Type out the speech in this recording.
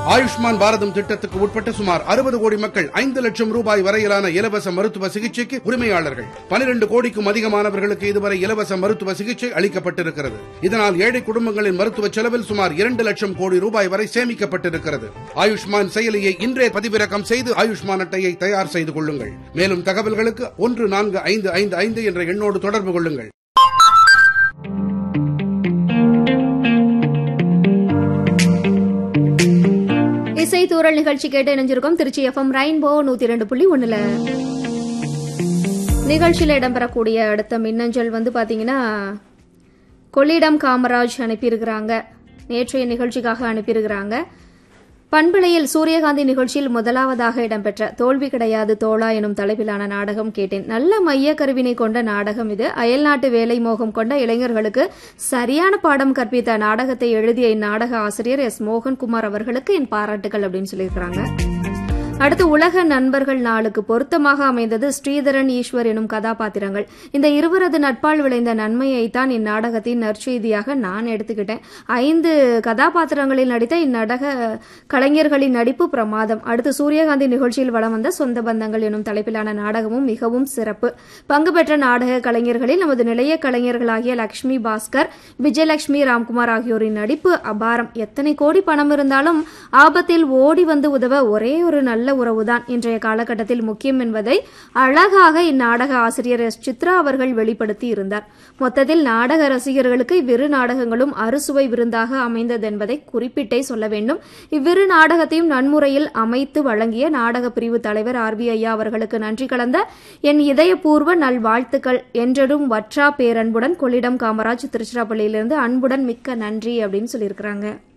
ஆயுஷ்மான் பாரதம் திட்டத்துக்கு உட்பட்ட சுமார் அறுபது கோடி மக்கள் ஐந்து லட்சம் ரூபாய் வரையிலான இலவச மருத்துவ சிகிச்சைக்கு உரிமையாளர்கள் பனிரெண்டு கோடிக்கும் அதிகமானவர்களுக்கு இதுவரை இலவச மருத்துவ சிகிச்சை அளிக்கப்பட்டிருக்கிறது இதனால் ஏழை குடும்பங்களின் மருத்துவ செலவில் சுமார் இரண்டு லட்சம் கோடி ரூபாய் வரை சேமிக்கப்பட்டிருக்கிறது ஆயுஷ்மான் செயலியை இன்றே பதிவிறக்கம் செய்து ஆயுஷ்மான் அட்டையை தயார் செய்து கொள்ளுங்கள் மேலும் தகவல்களுக்கு ஒன்று நான்கு ஐந்து ஐந்து ஐந்து என்ற எண்ணோடு தொடர்பு கொள்ளுங்கள் இசை தூரல் நிகழ்ச்சி கேட்டு இணைஞ்சிருக்கோம் திருச்சி எஃப்எம் ரெயின்போ நூத்தி ரெண்டு புள்ளி ஒண்ணுல நிகழ்ச்சியில் இடம்பெறக்கூடிய அடுத்த மின்னஞ்சல் வந்து பாத்தீங்கன்னா கொள்ளிடம் காமராஜ் அனுப்பியிருக்கிறாங்க நேற்றைய நிகழ்ச்சிக்காக அனுப்பியிருக்கிறாங்க பண்பிளையில் சூரியகாந்தி நிகழ்ச்சியில் முதலாவதாக இடம்பெற்ற தோல்வி கிடையாது தோழா எனும் தலைப்பிலான நாடகம் கேட்டேன் நல்ல மைய கருவினை கொண்ட நாடகம் இது அயல்நாட்டு வேலை மோகம் கொண்ட இளைஞர்களுக்கு சரியான பாடம் கற்பித்த நாடகத்தை எழுதிய இந்நாடக ஆசிரியர் எஸ் மோகன்குமார் அவர்களுக்கு என் பாராட்டுகள் அப்படின்னு சொல்லியிருக்கிறாங்க அடுத்து உலக நண்பர்கள் நாளுக்கு பொருத்தமாக அமைந்தது ஸ்ரீதரன் ஈஸ்வர் எனும் கதாபாத்திரங்கள் இந்த இருவரது நட்பால் விளைந்த நன்மையைத்தான் இந்நாடகத்தின் நற்செய்தியாக நான் எடுத்துக்கிட்டேன் ஐந்து கதாபாத்திரங்களில் நடித்த இந்நாடக கலைஞர்களின் நடிப்பு பிரமாதம் அடுத்து சூரியகாந்தி நிகழ்ச்சியில் வலம் வந்த சொந்த பந்தங்கள் எனும் தலைப்பிலான நாடகமும் மிகவும் சிறப்பு பங்கு பெற்ற நாடக கலைஞர்களில் நமது நிலைய கலைஞர்களாகிய லக்ஷ்மி பாஸ்கர் விஜயலட்சுமி ராம்குமார் ஆகியோரின் நடிப்பு அபாரம் எத்தனை கோடி பணம் இருந்தாலும் ஆபத்தில் ஓடி வந்து உதவ ஒரே ஒரு நல்ல உறவுதான் இன்றைய காலகட்டத்தில் முக்கியம் என்பதை அழகாக இந்நாடக ஆசிரியர் எஸ் சித்ரா அவர்கள் வெளிப்படுத்தி இருந்தார் மொத்தத்தில் நாடக ரசிகர்களுக்கு இவ்விரு நாடகங்களும் அறுசுவை விருந்தாக அமைந்ததென்பதை குறிப்பிட்டே சொல்ல வேண்டும் இவ்விரு நாடகத்தையும் நன்முறையில் அமைத்து வழங்கிய நாடக பிரிவு தலைவர் ஆர் வி ஐயா அவர்களுக்கு நன்றி கலந்த என் இதயபூர்வ நல்வாழ்த்துக்கள் என்றும் வற்றா பேரன்புடன் கொள்ளிடம் காமராஜ் திருச்சிராப்பள்ளியிலிருந்து அன்புடன் மிக்க நன்றி அப்படின்னு சொல்லியிருக்கிறாங்க